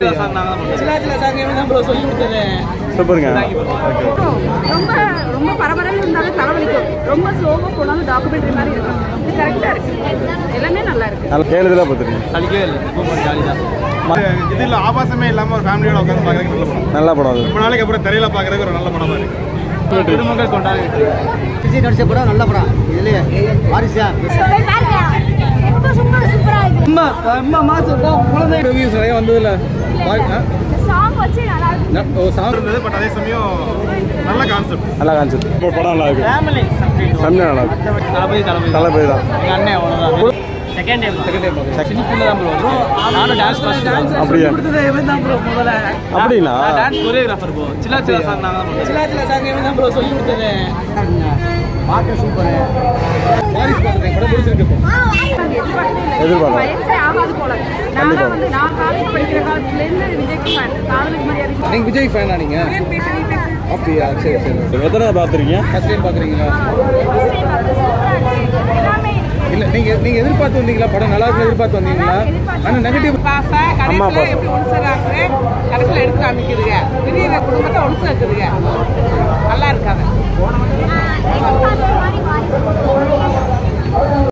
சில சில சாங் தான் ப்ரோ சொல்லி கொடுத்தது சூப்பருங்க ஓகே ரொம்ப ரொம்ப பரபரன்னு இருந்தாலும் தலைவலிக்கும் ரொம்ப ஸ்லோவாக போனாலும் டாக்குமெண்ட்ரி மாதிரி இருக்கும் இது கரெக்டாக இருக்கு எல்லாமே நல்லா இருக்கு நல்லா கேளுதலாக பார்த்துருக்கீங்க சலிக்கவே இல்லை ரொம்ப ஜாலி தான் இது இல்ல ஆபாசமே இல்லாம ஒரு ஃபேமிலியோட உட்காந்து பாக்குறதுக்கு நல்ல படம் நல்ல படம் அது ரொம்ப நாளைக்கு அப்புறம் திரையில பாக்குறதுக்கு ஒரு நல்ல படமா இருக்கு குடும்பங்கள் கொண்டாடி விஜய் நடிச்ச படம் நல்ல படம் இதுலயே வாரிசா ரொம்ப சூப்பர் சூப்பராக இருக்கு அம்மா அம்மா மாசம் தான் குழந்தை ரிவ்யூஸ் நிறைய வந்ததுல சாங் வச்சு நல்லா இருக்கு ஓ சாங் இருந்தது பட் அதே சமயம் நல்ல கான்செப்ட் நல்லா காமிச்சது இப்போ படம் நல்லா இருக்கு ஃபேமிலி செம்மையா நல்லா இருக்கு தளபதி தளபதி தளபதி தான் எங்கள் அண்ணன் அவ்வளோதான் second time second time second ஃபுல்லாக தான் ப்ரோ வரும் நானும் டான்ஸ் மாஸ்டர் அப்படியா? கொடுத்தது இவன் தான் ப்ரோ முதல்ல அப்படிங்களா? டான்ஸ் கொரியோகிராஃபர் ப்ரோ சில சில சாங் நாங்கள் தான் சில சில சாங் இவன் தான் ப்ரோ சொல்லி கொடுத்தது பாட்டு சூப்பர் வாரிசு பாத்துருக்கேன் படம் பிடிச்சிருக்கு இப்போ எதிர்பார்க்கலாம். வயசே ஆகாது போல நானும் வந்து நான் காலேஜ் படிக்கிற காலத்துலேருந்து விஜய்க்கு ஃபேன் காதலுக்கு மரியாதை நீங்க விஜய் ஃபேனா நீங்க ஏன் பேச நீ பேசு அப்படியா சரி சரி எத்தனை பார்த்துருக்கீங்க ஃபர்ஸ்ட் டைம் பாக்குறீங்களா First time வந்து சூப்பரா இருக்கு எல்லாமே இருக்கு இல்ல நீங்க நீங்க எதிர்பார்த்து வந்தீங்களா படம் நல்லா இருக்கு எதிர்பார்த்து வந்தீங்களா ஆனா நெகட்டிவ் அம்மா அப்பா எப்படி ஒன்று சேர்றாங்க கடைசியில் எடுத்து காமிக்குதுங்க பெரிய குடும்பத்தை ஒன்று சேர்க்குதுங்க நல்லா இருக்காங்க எதிர்பார்த்த மாதிரி வாரிசு